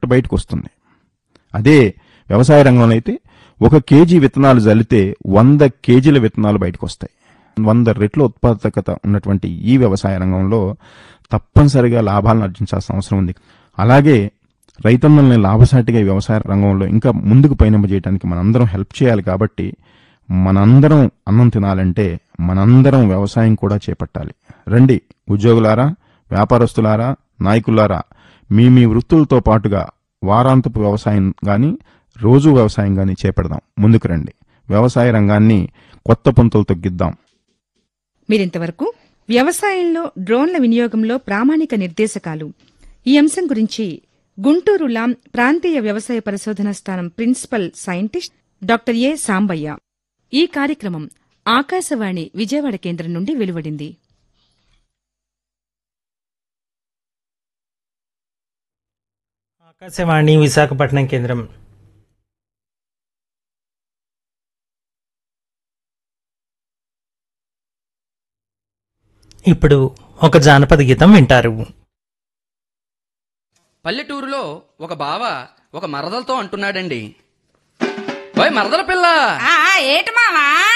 బయటకు వస్తుంది అదే వ్యవసాయ రంగంలో అయితే ఒక కేజీ విత్తనాలు జల్లితే వంద కేజీల విత్తనాలు బయటకు వస్తాయి వంద రెట్ల ఉత్పాదకత ఉన్నటువంటి ఈ వ్యవసాయ రంగంలో తప్పనిసరిగా లాభాలను ఆర్జించాల్సిన అవసరం ఉంది అలాగే రైతన్నల్ని లాభసాటిగా ఈ వ్యవసాయ రంగంలో ఇంకా ముందుకు పయనింపజేయడానికి మనందరం హెల్ప్ చేయాలి కాబట్టి మనందరం అన్నం తినాలంటే మనందరం వ్యవసాయం కూడా చేపట్టాలి రండి ఉద్యోగులారా వ్యాపారస్తులారా నాయకులారా మీ మీ వృత్తులతో పాటుగా వారాంతపు వ్యవసాయం గాని రోజు వ్యవసాయం గాని చేపడదాం ముందుకు రండి వ్యవసాయ రంగాన్ని కొత్త పుంతలు తొగ్గిద్దాం మీరింతవరకు వ్యవసాయంలో డ్రోన్ల వినియోగంలో ప్రామాణిక నిర్దేశకాలు ఈ అంశం గురించి గుంటూరు లాం ప్రాంతీయ వ్యవసాయ పరిశోధన స్థానం principal scientist doctor A Sambaiah ఈ కార్యక్రమం ఆకాశవాణి విజయవాడ కేంద్రం నుండి వెలువడింది ఆకాశవాణి విశాఖపట్నం కేంద్రం ఇప్పుడు ఒక జానపద గీతం వింటారు పల్లెటూరులో ఒక బావ ఒక మరదలతో అంటున్నాడండి ఓయ్ మరదల పిల్ల ఆ ఏటి మావా